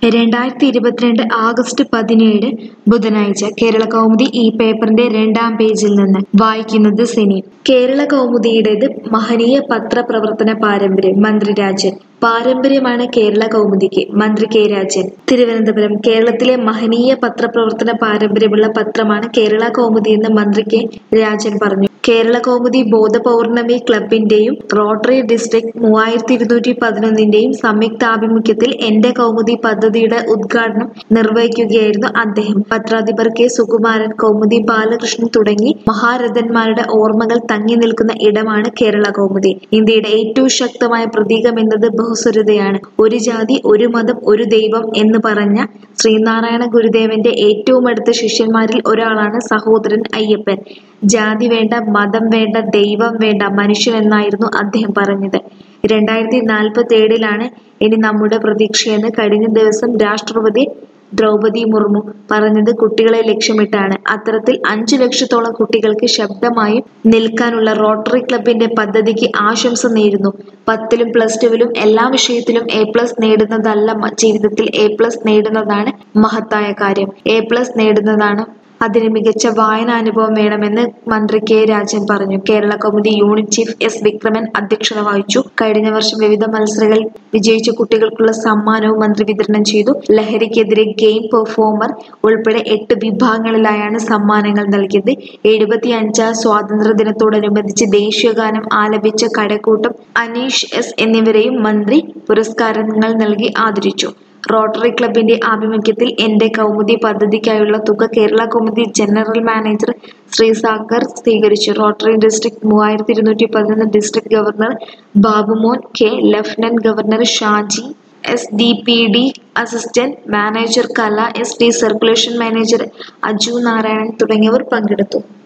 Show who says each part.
Speaker 1: രണ്ടായിരത്തി ഇരുപത്തിരണ്ട് ആഗസ്റ്റ് പതിനേഴ് ബുധനാഴ്ച കേരള കൗമുദി ഈ പേപ്പറിന്റെ രണ്ടാം പേജിൽ നിന്ന് വായിക്കുന്നത് സിനി കേരള കൗമുദിയുടേത് മഹനീയ പത്രപ്രവർത്തന പാരമ്പര്യം മന്ത്രി രാജൻ പാരമ്പര്യമാണ് കേരള കൗമുദിക്ക് മന്ത്രി കെ രാജൻ തിരുവനന്തപുരം കേരളത്തിലെ മഹനീയ പത്രപ്രവർത്തന പാരമ്പര്യമുള്ള പത്രമാണ് കേരള കൗമുദി എന്ന് മന്ത്രി കെ രാജൻ പറഞ്ഞു കേരള കൗമുദി ബോധപൗർണമി ക്ലബിന്റെയും റോട്ടറി ഡിസ്ട്രിക്ട് മൂവായിരത്തി ഇരുന്നൂറ്റി പതിനൊന്നിന്റെയും സംയുക്താഭിമുഖ്യത്തിൽ എന്റെ കൗമുദി പദ്ധതിയുടെ ഉദ്ഘാടനം നിർവഹിക്കുകയായിരുന്നു അദ്ദേഹം പത്രാധിപർ കെ സുകുമാരൻ കൗമുദി ബാലകൃഷ്ണൻ തുടങ്ങി മഹാരഥന്മാരുടെ ഓർമ്മകൾ തങ്ങി നിൽക്കുന്ന ഇടമാണ് കേരള കൗമുദി ഇന്ത്യയുടെ ഏറ്റവും ശക്തമായ പ്രതീകം എന്നത് ബഹുസ്വരതയാണ് ഒരു ജാതി ഒരു മതം ഒരു ദൈവം എന്ന് പറഞ്ഞ ശ്രീനാരായണ ഗുരുദേവന്റെ ഏറ്റവും അടുത്ത ശിഷ്യന്മാരിൽ ഒരാളാണ് സഹോദരൻ അയ്യപ്പൻ ജാതി വേണ്ട മതം വേണ്ട ദൈവം വേണ്ട മനുഷ്യൻ എന്നായിരുന്നു അദ്ദേഹം പറഞ്ഞത് രണ്ടായിരത്തി നാൽപ്പത്തി ഏഴിലാണ് ഇനി നമ്മുടെ പ്രതീക്ഷയെന്ന് കഴിഞ്ഞ ദിവസം രാഷ്ട്രപതി ദ്രൗപതി മുർമു പറഞ്ഞത് കുട്ടികളെ ലക്ഷ്യമിട്ടാണ് അത്തരത്തിൽ അഞ്ചു ലക്ഷത്തോളം കുട്ടികൾക്ക് ശബ്ദമായും നിൽക്കാനുള്ള റോട്ടറി ക്ലബിന്റെ പദ്ധതിക്ക് ആശംസ നേരുന്നു പത്തിലും പ്ലസ് ടുവിലും എല്ലാ വിഷയത്തിലും എ പ്ലസ് നേടുന്നതല്ല മ- ജീവിതത്തിൽ എ പ്ലസ് നേടുന്നതാണ് മഹത്തായ കാര്യം എ പ്ലസ് നേടുന്നതാണ് അതിന് മികച്ച വായനാനുഭവം വേണമെന്ന് മന്ത്രി കെ രാജൻ പറഞ്ഞു Kerala Kaumudi unit chief S Vikraman അധ്യക്ഷത വഹിച്ചു കഴിഞ്ഞ വർഷം വിവിധ മത്സരങ്ങളിൽ വിജയിച്ച കുട്ടികൾക്കുള്ള സമ്മാനവും മന്ത്രി വിതരണം ചെയ്തു ലഹരിക്കെതിരെ ഗെയിം പെർഫോമർ ഉൾപ്പെടെ എട്ട് വിഭാഗങ്ങളിലായാണ് സമ്മാനങ്ങൾ നൽകിയത് എഴുപത്തി അഞ്ചാം സ്വാതന്ത്ര്യ ദിനത്തോടനുബന്ധിച്ച് ദേശീയഗാനം ആലപിച്ച കടക്കൂട്ടം അനീഷ് എസ് എന്നിവരെയും മന്ത്രി പുരസ്കാരങ്ങൾ നൽകി ആദരിച്ചു റോട്ടറി ക്ലബിന്റെ ആഭിമുഖ്യത്തിൽ എന്റെ കൗമുദി പദ്ധതിക്കായുള്ള തുക കേരള കൗമുദി ജനറൽ മാനേജർ ശ്രീസാഗർ സ്വീകരിച്ചു റോട്ടറി ഡിസ്ട്രിക്ട് മൂവായിരത്തി ഇരുന്നൂറ്റി പതിനൊന്ന് district governor Babumon K lieutenant governor Shaji S D P D assistant manager Kala S D circulation manager Aju Narayanan തുടങ്ങിയവർ പങ്കെടുത്തു